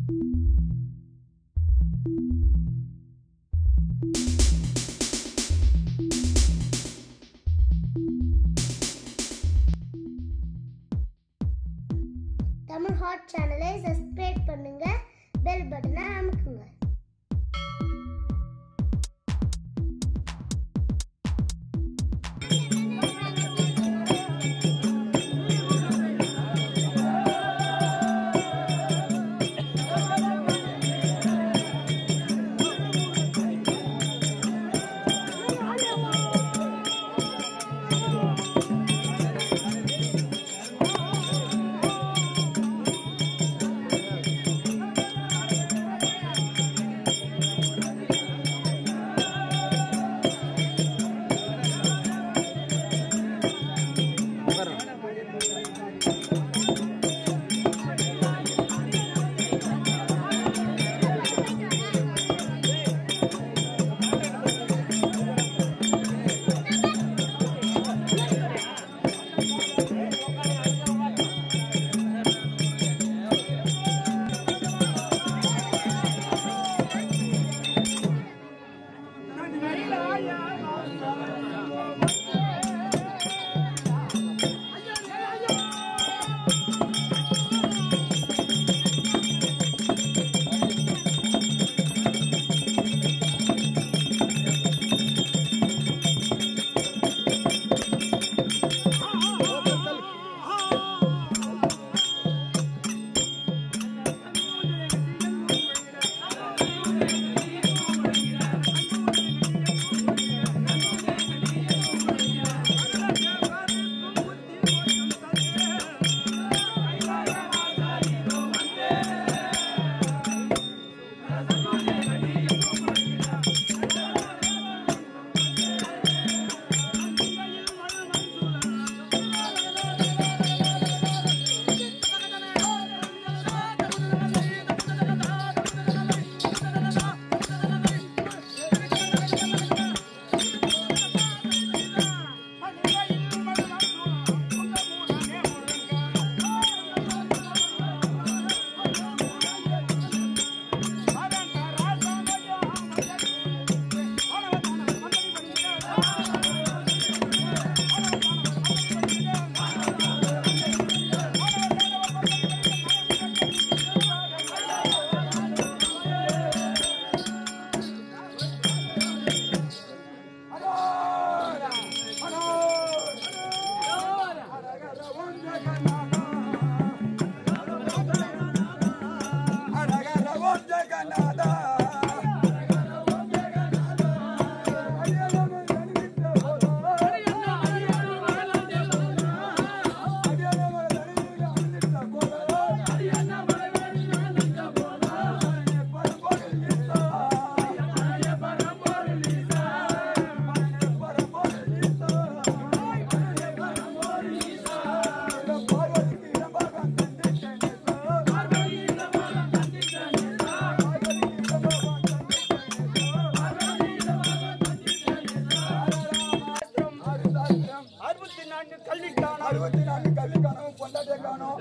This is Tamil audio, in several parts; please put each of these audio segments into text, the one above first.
தமிழ் ஹாட் சேனலை சப்ஸ்கிரைப் பண்ணுங்க பெல் பட்டனை அமுக்குங்க அறுபத்தி நான்கு கல்விக்கான அறுபத்தி நான்கு கல்வி காணவும் பொண்டாட்டிய காணோம்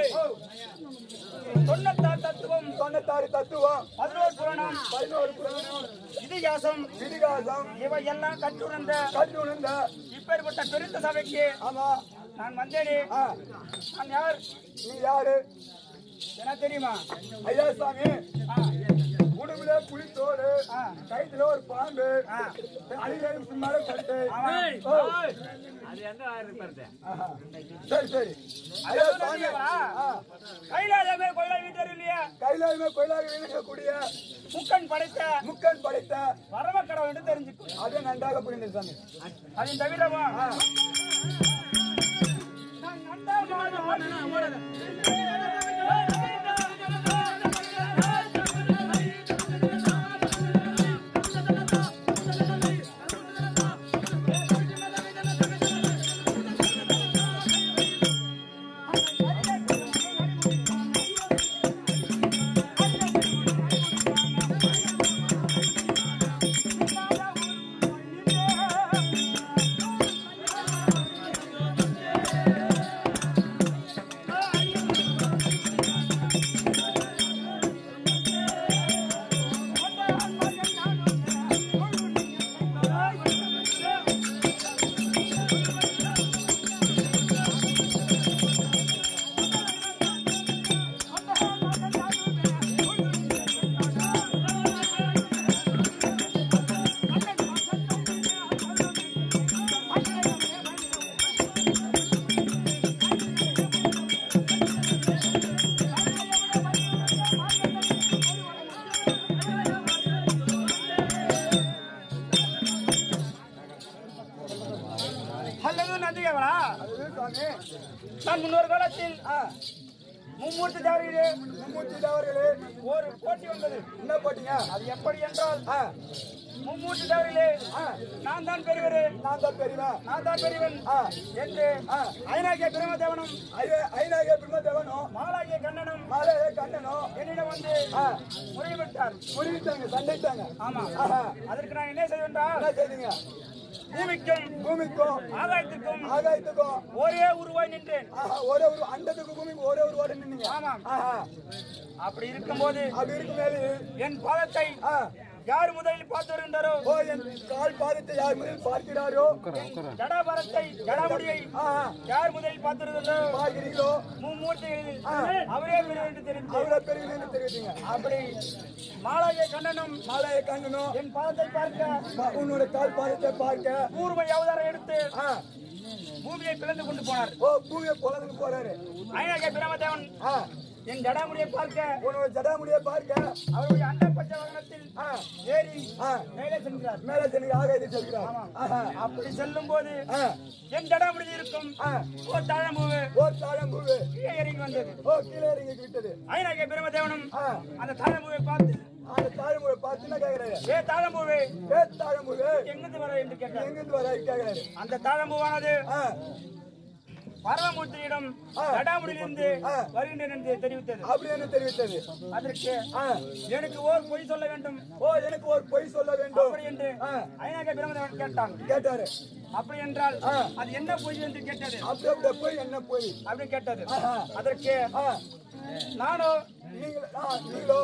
தொண்ணூத்தாறு தத்துவம் தொண்ணூத்தாறு தத்துவம் பதினோரு புராணம் பதினோரு புராணம் இதிகாசம் இதிகாசம் இவை எல்லாம் கற்றுணர்ந்த கல்வி உணர்ந்த இப்பேற்பட்ட பெருத்த சபைக்கு ஆமா நான் வந்தேனே ஆ, நான் யார் நீ யாரு என்ன தெரியுமா ஐயா சாமி ஆ, உடம்புல புலித்தோடு ஆ. கைத்துல ஒரு பாம்பு ஆ. அடியில் மேல பட்டு ஆமா. ஓ. ஆஹா. சரி சரி ஐயா அதுவும் சாமி தெரியுமா? ஆ. கைலாயமே கொள்ளை வீட்டர் இல்லையா கைலாயமே கோயிலாக இருக்கக்கூடிய முக்கன் படைத்த முக்கன் படைத்த பரமக்கடவுள் என்று தெரிஞ்சுக்கும் அது நன்றாக புரிந்தது சாமி அதன் தவிரமா ஆ. நான் நன்றாக இடத்தில் ஆ, மும்மூர்த்தி தேவர்களே மும்மூர்த்தி தேவர்களே ஒரு போட்டி வந்தது என்ன போட்டீங்க அது எப்படி என்றால் ஆ, மும்மூர்த்தி தேவர்களே ஆ, நான் தான் பெரியவர் நான் தான் பெரியவன் நான் தான் பெரியவன் ஆ, என்று ஆ. ஐநாகிய பிரமதேவனும் ஐய- ஐநாயக பிரம்மதேவனும் மாலாகிய கண்ணனும் மாலைய கண்ணனும் என்னிடம் வந்து ஆ, முறையிட்டார் முறிவிட்டாங்க சண்டைட்டாங்க ஆமா ஆஹா. அதற்கு நான் என்ன செய்வென்றால் என்ன செய்தீங்க பூமிக்கும் பூமிக்கும் ஆகாயத்துக்கும் ஆகாயத்துக்கும் ஒரே உருவாய் நின்றேன் ஆஹா, ஒரே ஒரு அண்டத்துக்கு பூமிக்கு ஒரே ஒரு ஓட நின்னீங்க ஆமாம் ஆஹா, அப்படி இருக்கும்போது அப்படி இருக்கும் மேலே என் பாதத்தை ஆ, யார் முதலில் பார்த்து வருகின்றாரோ ஓ என் கால் பாதத்தை யார் முதலில் பார்க்கிறாரோ ஜடாபரத்தை ஜடாமுடியை ஆஹா, யார் முதலில் பார்த்து வருகின்றாரோ பார்க்கிறீங்களோ மும்மூர்த்திகளில் ஆ. அவரே பெரியவர் என்று தெரிந்து அவ்வளவு பெரிய என்று தெரிவித்தீங்க அப்படி மாலாகிய கண்ணனும் மாலைய கண்ணனும் என் பாதத்தை பார்க்க பா- உன்னோட கால் பாதத்தை பார்க்க கூர்மை அவதாரம் எடுத்து ஆ, பூமியை பிளந்து கொண்டு போனார் ஓ பூமியை பொழந்து போறாரு ஐநாகிய பிரமதேவன் ஆ, என் ஜடாமுடியை பார்க்க உன்னோட ஜடாமுடியை பார்க்க அவருடைய அண்ட பச்ச வாகனத்தில் ஆ, ஏறி ஆ, மேலே சென்றார் மேலே சென்று ஆகாயத்தை செல்கிறார் ஆஹா, அப்படி செல்லும் போது ஆ, என் ஜடாமுடி இருக்கும் ஆ, ஓ தாழம்பூவு ஓ தாழம்பூவு கீழே இறங்கி வந்தது ஓ கீழே இறங்கி விட்டது ஐநாகிய பிரமதேவனும் ஆ, அந்த தாழம்பூவை பார்த்து அந்த தாழம்பூவை பார்த்து என்ன கேட்கிறாரு ஏ தாழம்பூவே ஏ தாழம்பூவு எங்கிருந்து வர என்று கேட்டார் எங்கிருந்து வர கேட்கிறாரு அந்த தாழம்பூவானது ஆ, பரமமூர்த்தியிடம் ஆ. ஜடாமுடியிலிருந்து ஆ. வருகின்றேன் என்று தெரிவித்தது அப்படி என்ன தெரிவித்தது அதற்கு ஆ, எனக்கு ஓர் பொய் சொல்ல வேண்டும் ஓ எனக்கு ஒரு பொய் சொல்ல வேண்டும் அப்படி என்று ஆ. ஐநாக பிரமதேவன் கேட்டான் கேட்டாரு அப்படி என்றால் ஆ. அது என்ன பொய் என்று கேட்டது அப்படி அப்படியே போய் என்ன போய் அப்படி கேட்டது ஆஹா. அதற்கு ஆ, நானோ நீங்க ஆ, நீங்களோ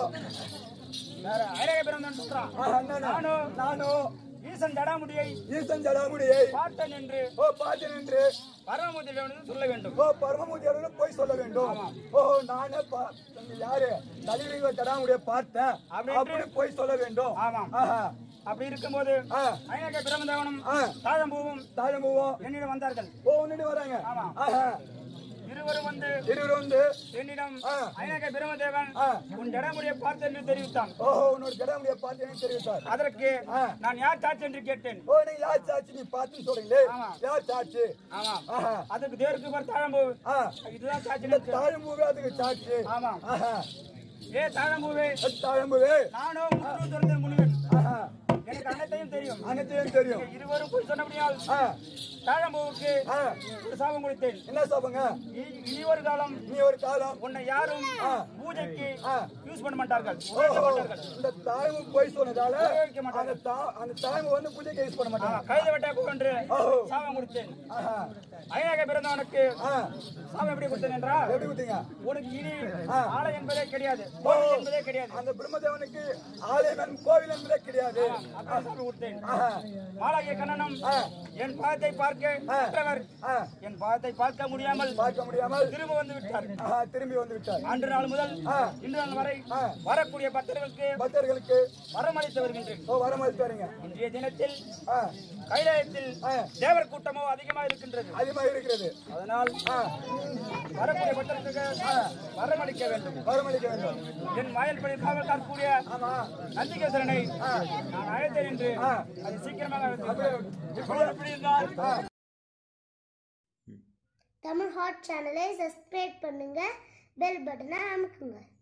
வேற ஐநாக பிரமதேவன் சொல்றான் ஆ, அண்ணனா, நானோ நானோ ஈசன் ஜடாமுடியை ஈசன் ஜடாமுடியை பார்த்தன் என்று ஓ பார்த்து நின்று பரமமூர்த்தியிடம் சொல்ல வேண்டும் ஓ பரமமூர்த்தியோட போய் சொல்ல வேண்டும் ஓ நானே பா- நீங்க யாரு தலைவீங்க ஜடாமுடியை பார்த்தேன் அப்படி என்று- அப்படி போய் சொல்ல வேண்டும் ஆமாம் ஆஹா, அப்படி இருக்கும்போது ஆ, ஐநாக பிரமதேவனும் ஆ. தாழம்பூவும் தாழம்பூவும் என்னிடம் வந்தார்கள் ஓ உன்னிட்டு வராங்க ஆமா. ஆஹா, இருவரும் வந்து இருவர் வந்து என்னிடம் ஆ. ஐநாக பிரமதேவன் ஆ. உன் ஜடாமுடியை பார்த்து என்று தெரிவித்தான் ஓஹோ உன்னோட ஜடாமுடியை பார்த்து எனக்கு தெரிவித்தார் அதற்கு ஆ. நான் யார் சாட்சி என்று கேட்டேன் ஓ நீங்க யார் சாட்சி நீ பார்த்து சொல்றீங்களே ஆமா. யார் சாட்சி ஆமா ஆஹா, அதுக்கு தேருக்கு பார் தாழம்பூ ஆ, இதுதான் சாட்சி இந்த என்று. தாழம்பூவே அதுக்கு சாட்சி ஆமா ஆஹா, ஏ தாழம்பூவே தாழம்பூவே நானோ முற்று துறந்த முனிவன் ஆஹா, எனக்கு அனைத்தையும் தெரியும் அனைத்தையும் தெரியும் நீங்க இருவரும் போய் சொன்னபடியால் ஆ, தாழம்பூவுக்கு ஆ, ஒரு சாபம் கொடுத்தேன் என்ன சாப்பிங்க இ- இனி ஒரு காலம் நீ ஒரு காலம் உன்னை யாரும் ஆ. பூஜைக்கு ஆ. யூஸ் பண்ண மாட்டார்கள் ஓஹோ, உபயோகிக்க மாட்டார்கள் இந்த தாய்மு போய் சொன்னதால உபயோகிக்க மாட்டாங்க. அந்த தா- அந்த தாய்மு வந்து பூஜைக்கு யூஸ் பண்ண ஆமா, மாட்டாங்க கழுத வெட்டா என்று ஓஹோ. சாபம் கொடுத்தேன் ஆஹா, ஐநாக பிறந்தவனுக்கு ஆ, சாபம் எப்படி கொடுத்தேன் என்றால் எப்படி கொடுத்தீங்க உனக்கு இனி ஆ. ஆலை என்பதே கிடையாது ஓ, கோவில் என்பதே கிடையாது அந்த பிரம்மதேவனுக்கு ஆலயம் கோவில் என்பதே கிடையாது அப்படி சாபம் கொடுத்தேன் ஆஹா, மாலாகிய கண்ணனும் ஆ. என் பாதத்தை பார்க்க ஆ. மற்றவர் ஆ, என் பாதத்தை பார்க்க முடியாமல் பார்க்க முடியாமல் திரும்ப வந்து விட்டார் ஆஹா, திரும்பி வந்து விட்டார் அன்று நாள் முதல் ஆ. இன்று நாள் வரை ஆ. வரக்கூடிய பக்தர்களுக்கு பக்தர்களுக்கு வரமளித்து வருகின்றேன் ஓ வரமளித்து வரீங்க இன்றைய தினத்தில் ஆ, கைலாயத்தில் ஆ, தேவர் கூட்டமோ அதிகமாக இருக்கின்றது அதிகமா இருக்கிறது அதனால் ஆ, வரக்கூடிய பக்தர்களுக்கு வரமளிக்க வேண்டும் வரமளிக்க வேண்டும் என் வயல்படி காவல் காக்கக்கூடிய ஆமா நந்திகேசரனை நான் அழைத்தேன் என்று ஆ. அது சீக்கிரமாக அழைத்தேன். அப்படியே இப்பொழுது எப்படி இருந்தால் தமிழ் ஹாட் சேனலை சப்ஸ்கிரைப் பண்ணுங்க பெல் பட்டனை அமுக்குங்க